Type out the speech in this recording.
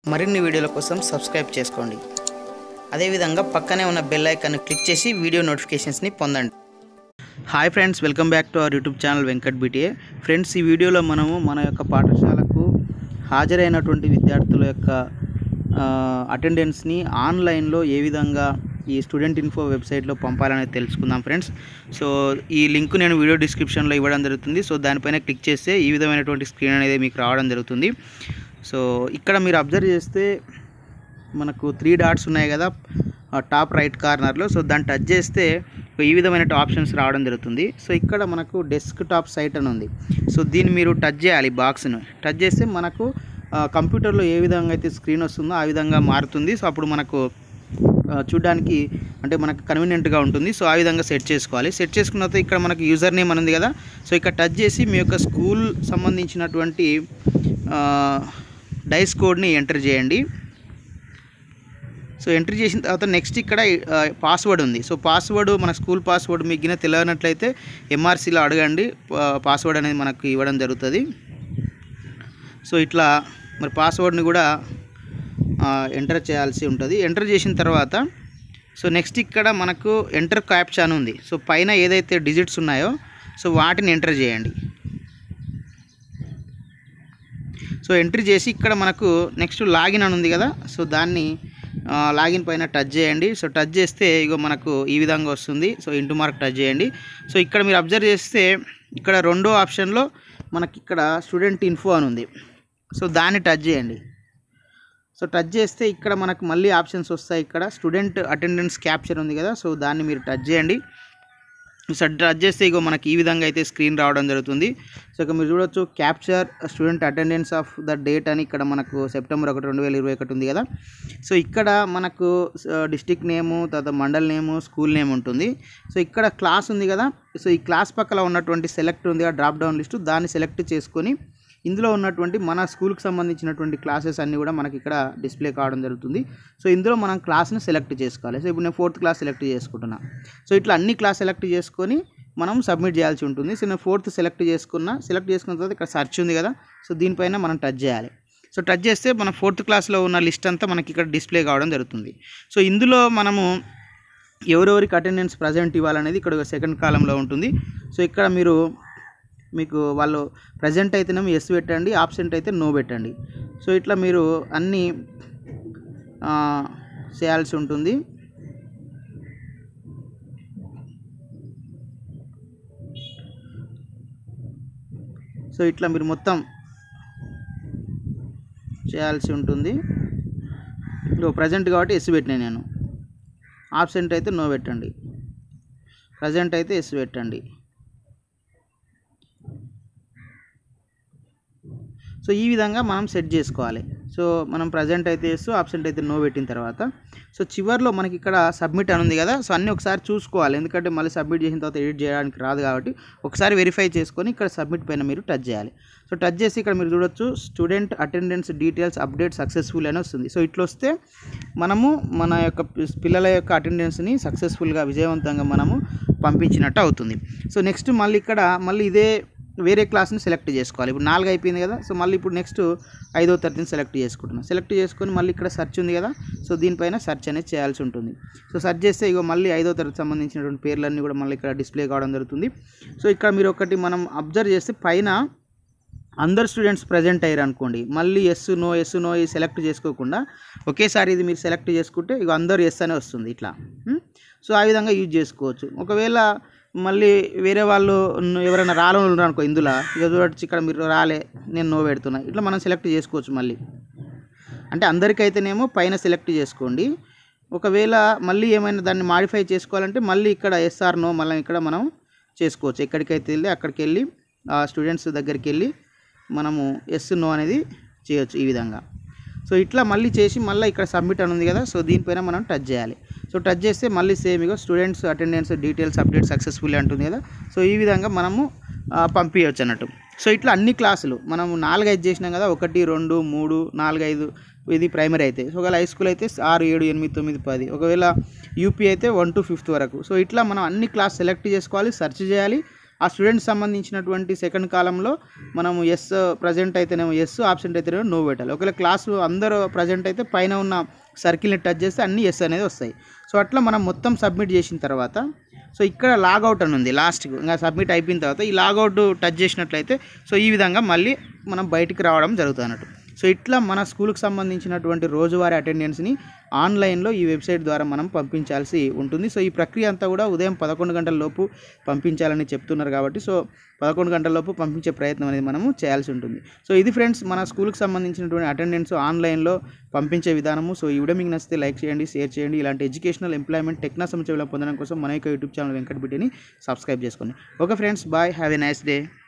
మరిన్ని వీడియోల కోసం సబ్స్క్రైబ్ చేసుకోండి అదేవిధంగా పక్కనే ఉన్న బెల్ ఐకాన్ క్లిక్ చేసి వీడియో నోటిఫికేషన్స్ని పొందండి hi friends welcome back to our YouTube channel Venkat BTA friends ఈ వీడియోలో మనము మన యొక్క పాఠశాలకు హాజరైనటువంటి విద్యార్థుల యొక్క అటెండెన్స్ని ఆన్లైన్లో ఏ విధంగా ఈ స్టూడెంట్ ఇన్ఫో వెబ్సైట్లో పంపాలనేది తెలుసుకుందాం ఫ్రెండ్స్ సో ఈ లింక్ నేను వీడియో డిస్క్రిప్షన్లో ఇవ్వడం జరుగుతుంది సో దానిపైన క్లిక్ చేస్తే ఈ విధమైనటువంటి స్క్రీన్ అనేది మీకు రావడం జరుగుతుంది సో ఇక్కడ మీరు అబ్జర్వ్ చేస్తే మనకు త్రీ డాట్స్ ఉన్నాయి కదా ఆ టాప్ రైట్ కార్నర్లో సో దాన్ని టచ్ చేస్తే ఈ విధమైన ఆప్షన్స్ రావడం జరుగుతుంది సో ఇక్కడ మనకు డెస్క్ టాప్ సైట్ అని ఉంది సో దీన్ని మీరు టచ్ చేయాలి బాక్స్ను టచ్ చేస్తే మనకు ఆ, కంప్యూటర్లో ఏ విధంగా అయితే స్క్రీన్ వస్తుందో ఆ విధంగా మారుతుంది సో అప్పుడు మనకు ఆ, చూడ్డానికి అంటే మనకు కన్వీనియంట్గా ఉంటుంది సో ఆ విధంగా సెట్ చేసుకోవాలి సెట్ చేసుకున్న తర్వాత ఇక్కడ మనకు యూజర్ నేమ్ అని ఉంది కదా సో ఇక్కడ టచ్ చేసి మీ యొక్క స్కూల్ సంబంధించినటువంటి డైస్ కోడ్ని ఎంటర్ చేయండి సో ఎంట్రీ చేసిన తర్వాత నెక్స్ట్ ఇక్కడ పాస్వర్డ్ ఉంది సో పాస్వర్డ్ మన స్కూల్ పాస్వర్డ్ మీకు గిన తెలియనట్లయితే ఎంఆర్సీలో అడగండి పాస్వర్డ్ అనేది మనకు ఇవ్వడం జరుగుతుంది సో ఇట్లా మరి పాస్వర్డ్ని కూడా ఎంటర్ చేయాల్సి ఉంటుంది ఎంటర్ చేసిన తర్వాత సో నెక్స్ట్ ఇక్కడ మనకు ఎంటర్ క్యాప్చా అని ఉంది సో పైన ఏదైతే డిజిట్స్ ఉన్నాయో సో వాటిని ఎంటర్ చేయండి సో ఎంట్రీ చేసి ఇక్కడ మనకు నెక్స్ట్ లాగిన్ అని ఉంది కదా సో దాన్ని ఆ, లాగిన్ పైన టచ్ చేయండి సో టచ్ చేస్తే ఇగో మనకు ఈ విధంగా వస్తుంది సో ఇంటూ మార్క్ టచ్ చేయండి సో ఇక్కడ మీరు అబ్జర్వ్ చేస్తే ఇక్కడ రెండో ఆప్షన్లో మనకి ఇక్కడ స్టూడెంట్ ఇన్ఫో అని ఉంది సో దాన్ని టచ్ చేయండి సో టచ్ చేస్తే ఇక్కడ మనకు మళ్ళీ ఆప్షన్స్ వస్తాయి ఇక్కడ స్టూడెంట్ అటెండెన్స్ క్యాప్చర్ ఉంది కదా సో దాన్ని మీరు టచ్ చేయండి సో టచ్ చేస్తే ఇగో మనకి ఈ విధంగా అయితే స్క్రీన్ రావడం జరుగుతుంది సో ఇక మీరు చూడొచ్చు capture student attendance of the date అని ఇక్కడ మనకు సెప్టెంబర్ ఒకటి రెండు వేల ఇరవై ఒకటి ఉంది కదా సో ఇక్కడ మనకు డిస్టిక్ నేము తర్వాత మండల్ నేము స్కూల్ నేమ్ ఉంటుంది సో ఇక్కడ క్లాస్ ఉంది కదా సో ఈ క్లాస్ పక్కన ఉన్నటువంటి సెలెక్ట్ ఉంది కదా డ్రాప్ డౌన్ లిస్టు దాన్ని సెలెక్ట్ చేసుకొని ఇందులో ఉన్నటువంటి మన స్కూల్కి సంబంధించినటువంటి క్లాసెస్ అన్నీ కూడా మనకి ఇక్కడ డిస్ప్లే కావడం జరుగుతుంది సో ఇందులో మనం క్లాస్ని సెలెక్ట్ చేసుకోవాలి సో ఇప్పుడు నేను ఫోర్త్ క్లాస్ సెలెక్ట్ చేసుకుంటున్నా సో ఇట్లా అన్ని క్లాస్ సెలెక్ట్ చేసుకొని మనం సబ్మిట్ చేయాల్సి ఉంటుంది సో నేను ఫోర్త్ సెలెక్ట్ చేసుకున్నా సెలెక్ట్ చేసుకున్న తర్వాత ఇక్కడ సెర్చ్ ఉంది కదా సో దీనిపైన మనం టచ్ చేయాలి సో టచ్ చేస్తే మన ఫోర్త్ క్లాస్లో ఉన్న లిస్ట్ అంతా మనకి ఇక్కడ డిస్ప్లే కావడం జరుగుతుంది సో ఇందులో మనము ఎవరెవరికి అటెండెన్స్ ప్రజెంట్ ఇవ్వాలనేది ఇక్కడ సెకండ్ కాలంలో ఉంటుంది సో ఇక్కడ మీరు మీకు వాళ్ళు ప్రజెంట్ అయితేనేమో ఎస్ పెట్టండి ఆబ్సెంట్ అయితే నో పెట్టండి సో ఇట్లా మీరు అన్నీ ఆ, చేయాల్సి ఉంటుంది సో ఇట్లా మీరు మొత్తం చేయాల్సి ఉంటుంది ప్రజెంట్ కాబట్టి ఎస్ పెట్టినా నేను ఆబ్సెంట్ అయితే నో పెట్టండి ప్రజెంట్ అయితే ఎస్ పెట్టండి సో ఈ విధంగా మనం సెట్ చేసుకోవాలి సో మనం ప్రజెంట్ అయితే ఎస్ ఆబ్సెంట్ అయితే నో పెట్టిన తర్వాత సో చివర్లో మనకి ఇక్కడ సబ్మిట్ అని ఉంది కదా సో అన్నీ ఒకసారి చూసుకోవాలి ఎందుకంటే మళ్ళీ సబ్మిట్ చేసిన తర్వాత ఎడిట్ చేయడానికి రాదు కాబట్టి ఒకసారి వెరిఫై చేసుకొని ఇక్కడ సబ్మిట్ పైన మీరు టచ్ చేయాలి సో టచ్ చేసి ఇక్కడ మీరు చూడొచ్చు student attendance details update successful అని వస్తుంది సో ఇట్లా వస్తే మనము మన యొక్క పి- పిల్లల యొక్క అటెండెన్స్ని సక్సెస్ఫుల్గా విజయవంతంగా మనము పంపించినట్టు అవుతుంది సో నెక్స్ట్ మళ్ళీ ఇక్కడ మళ్ళీ ఇదే వేరే క్లాస్ని సెలెక్ట్ చేసుకోవాలి ఇప్పుడు నాలుగు అయిపోయింది కదా సో మళ్ళీ ఇప్పుడు నెక్స్ట్ ఐదో తరగతిని సెలెక్ట్ చేసుకుంటున్నాం సెలెక్ట్ చేసుకొని మళ్ళీ ఇక్కడ సెర్చ్ ఉంది కదా సో దీనిపైన సెర్చ్ అనేది చేయాల్సి ఉంటుంది సో సెర్చ్ చేస్తే ఇగో మళ్ళీ ఐదో తరగతి సంబంధించినటువంటి పేర్లన్నీ కూడా మళ్ళీ ఇక్కడ డిస్ప్లే కావడం జరుగుతుంది సో ఇక్కడ మీరు ఒకటి మనం అబ్జర్వ్ చేస్తే పైన అందరు స్టూడెంట్స్ ప్రజెంట్ అయ్యారు అనుకోండి మళ్ళీ ఎస్ నో ఎస్ నో ఈ సెలెక్ట్ చేసుకోకుండా ఒకేసారి ఇది మీరు సెలెక్ట్ చేసుకుంటే ఇక అందరు ఎస్ అనే వస్తుంది ఇట్లా ఉం? సో ఆ విధంగా యూజ్ చేసుకోవచ్చు ఒకవేళ మళ్ళీ వేరే వాళ్ళు ను- ఎవరైనా రాని వాళ్ళు ఉన్నారు అనుకో ఇందులో ఇక చూడొచ్చు ఇక్కడ మీరు రాలే నేను నో పెడుతున్నా ఇట్లా మనం సెలెక్ట్ చేసుకోవచ్చు మళ్ళీ అంటే అందరికైతేనేమో పైన సెలెక్ట్ చేసుకోండి ఒకవేళ మళ్ళీ ఏమైనా దాన్ని మాడిఫై చేసుకోవాలంటే మళ్ళీ ఇక్కడ ఎస్ఆర్ నో మళ్ళీ ఇక్కడ మనం చేసుకోవచ్చు ఎక్కడికైతే వెళ్ళి అక్కడికి వెళ్ళి ఆ స్టూడెంట్స్ దగ్గరికి వెళ్ళి మనము ఎస్ నో అనేది చేయొచ్చు ఈ విధంగా సో ఇట్లా మళ్ళీ చేసి మళ్ళీ ఇక్కడ సబ్మిట్ అని ఉంది కదా సో దీనిపైన మనం టచ్ చేయాలి సో టచ్ చేస్తే మళ్ళీ సేమ్ ఇగో students attendance details update successful అంటుంది కదా సో ఈ విధంగా మనము ఆ, పంపించవచ్చు అన్నట్టు సో ఇట్లా అన్ని క్లాసులు మనము నాలుగైదు చేసినాం కదా ఒకటి రెండు మూడు నాలుగైదు ఇది ప్రైమరీ అయితే సో ఒకవేళ హై స్కూల్ అయితే ఆరు ఏడు ఎనిమిది తొమ్మిది పది ఒకవేళ యూపీ అయితే వన్ టు ఫిఫ్త్ వరకు సో ఇట్లా మనం అన్ని క్లాస్ సెలెక్ట్ చేసుకోవాలి సెర్చ్ చేయాలి ఆ స్టూడెంట్స్ సంబంధించినటువంటి సెకండ్ కాలంలో మనం ఎస్ ప్రజెంట్ అయితేనేమో ఎస్ ఆబ్సెంట్ అయితేనేమో నో పెట్టాలి ఒకవేళ క్లాసు అందరూ ప్రజెంట్ అయితే పైన ఉన్న సర్కిల్ని టచ్ చేస్తే అన్ని ఎస్ అనేది వస్తాయి సో అట్లా మనం మొత్తం సబ్మిట్ చేసిన తర్వాత సో ఇక్కడ లాగౌట్ అని ఉంది లాస్ట్ ఇంకా సబ్మిట్ అయిపోయిన తర్వాత ఈ లాగౌట్ టచ్ చేసినట్లయితే సో ఈ విధంగా మళ్ళీ మనం బయటికి రావడం జరుగుతుంది అన్నట్టు సో ఇట్లా మన స్కూల్కి సంబంధించినటువంటి రోజువారీ అటెండెన్స్ని ఆన్లైన్లో ఈ వెబ్సైట్ ద్వారా మనం పంపించాల్సి ఉంటుంది సో ఈ ప్రక్రియ అంతా కూడా ఉదయం పదకొండు గంటల లోపు పంపించాలని చెప్తున్నారు కాబట్టి సో పదకొండు గంటల లోపు పంపించే ప్రయత్నం అనేది మనము చేయాల్సి ఉంటుంది సో ఇది ఫ్రెండ్స్ మన స్కూల్కి సంబంధించినటువంటి అటెండెన్స్ ఆన్లైన్లో పంపించే విధానము సో ఈ వీడియో మీకు నచ్చితే లైక్ చేయండి షేర్ చేయండి ఇలాంటి ఎడ్యుకేషనల్ ఎంప్లాయ్మెంట్ టెక్నా సమాచారం పొందడం కోసం మన యొక్క యూట్యూబ్ ఛానల్ వెంకట బిడ్డని సబ్స్క్రైబ్ చేసుకోండి okay friends bye have a nice day